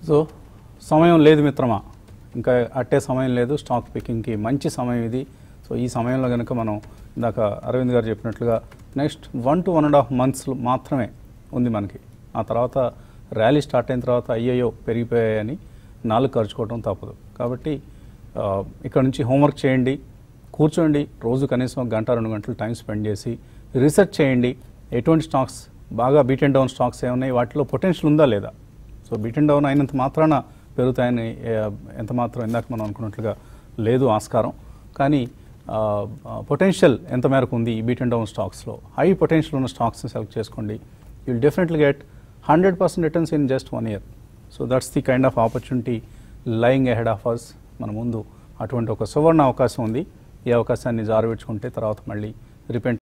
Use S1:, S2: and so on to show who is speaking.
S1: so సమయం లేదు మిత్రమా ఇంకా అట్టే సమయం లేదు స్టాక్ పికింగ్కి మంచి సమయం ఇది సో ఈ సమయంలో కనుక మనం ఇందాక అరవింద్ గారు చెప్పినట్లుగా next one to one and half months మాత్రమే ఉంది మనకి ఆ తర్వాత ర్యాలీ స్టార్ట్ అయిన తర్వాత అయ్యయ్యో పెరిగిపోయాయని నాలుగు ఖర్చుకోవడం తప్పదు కాబట్టి ఆ, ఇక్కడ నుంచి హోంవర్క్ చేయండి కూర్చోండి రోజు కనీసం ఒక గంట రెండు గంటలు టైం స్పెండ్ చేసి రీసెర్చ్ చేయండి ఎటువంటి స్టాక్స్ బాగా బీట్ అండ్ డౌన్ స్టాక్స్ ఏమున్నాయి వాటిలో పొటెన్షియల్ ఉందా లేదా సో బీట్ అండ్ డౌన్ అయినంత మాత్రాన పెరుగుతాయని ఏ, ఎంత మాత్రం ఇందాక మనం అనుకున్నట్లుగా లేదు ఆస్కారం కానీ పొటెన్షియల్ ఎంత మేరకు ఉంది ఈ బీట్ అండ్ డౌన్ స్టాక్స్లో హై పొటెన్షియల్ ఉన్న స్టాక్స్ని సెలెక్ట్ చేసుకోండి will definitely get hundred percent returns in just one year so that's the kind of opportunity lying ahead of us మన ముందు అటువంటి ఒక సువర్ణ అవకాశం ఉంది ఈ అవకాశాన్ని జారవిడ్చుకుంటే తర్వాత మళ్ళీ రిపెంట్